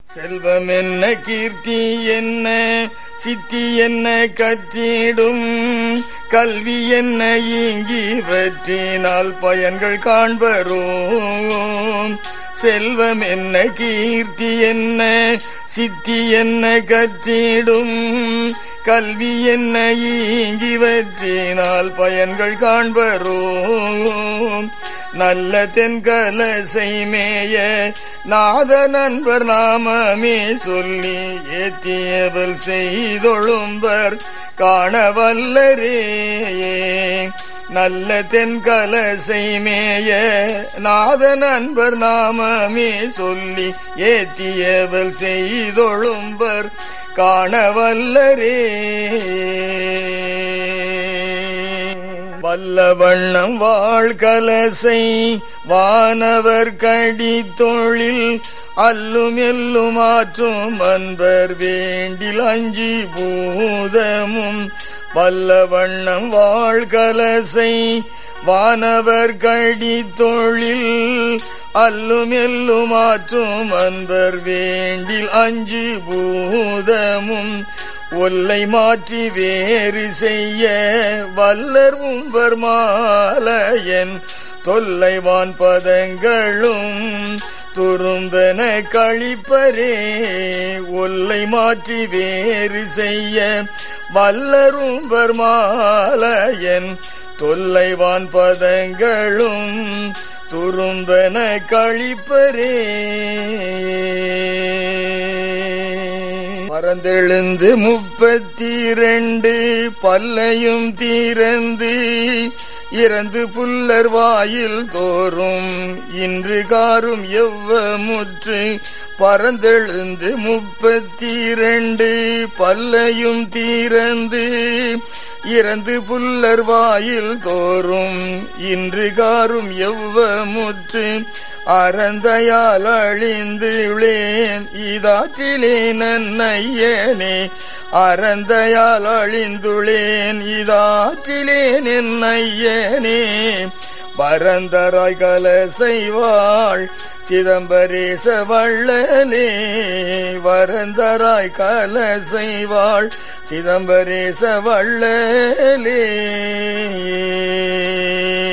செல்வம் என்ன கீர்த்தி என்ன சித்தி என்ன கற்றிடும் கல்வி என்ன ஈங்கி வற்றினால் பயன்கள் காண்பரோம் செல்வம் என்ன கீர்த்தி என்ன சித்தி என்ன கற்றிடும் கல்வி என்ன ஈங்கி வற்றினால் பயன்கள் காண்பரோம் நல்ல தென்கலசை மேய நாத நண்பர் நாமமே சொல்லி ஏத்தியவல் செய்தொழும்பர் காண வல்லரே நல்ல தென்கலசை மேய நாத நண்பர் நாமமே சொல்லி ஏத்தியவல் செய்தொழும்பர் காண வல்லரே வல்ல வண்ணம் வாழ்கலசை வானவர் கடி தொழில் அல்லும் எல்லும் ஆற்றும் அன்பர் வேண்டில் அஞ்சி பூதமும் வல்ல வண்ணம் வாழ்கலசை வானவர் கடி தொழில் அல்லும் எல்லும் ஆற்றும் அன்பர் வேண்டில் அஞ்சு பூதமும் ஒல்லை மாற்றி வேறு செய்ய வல்லர் உம்பர் மாலையன் தொல்லைவான் பதங்களும் துரும்பென கழிப்பரே ஒல்லை மாற்றி வேறு செய்ய வல்லரும்பர் மாலையன் தொல்லைவான் பதங்களும் துரும்பென கழிப்பரே பறந்தெழுந்து முப்பத்தி இரண்டு பல்லையும் தீரந்து இறந்து புல்லர் வாயில் தோறும் இன்று காரும் எவ்வமுற்று பறந்தெழுந்து முப்பத்தி இரண்டு பல்லையும் தீரந்து இறந்து புல்லர் வாயில் தோறும் இன்று காரும் எவ்வமுற்று அறந்தையால் அழிந்து விழேன் இதாற்றிலே நன்னையனே அறந்தையால் அழிந்துளேன் இதாற்றிலே நென்னையனே பரந்தராய் கல செய்வாள் சிதம்பரேச வள்ளலே வரந்தராய் கல செய்வாள் சிதம்பரேச வள்ளலே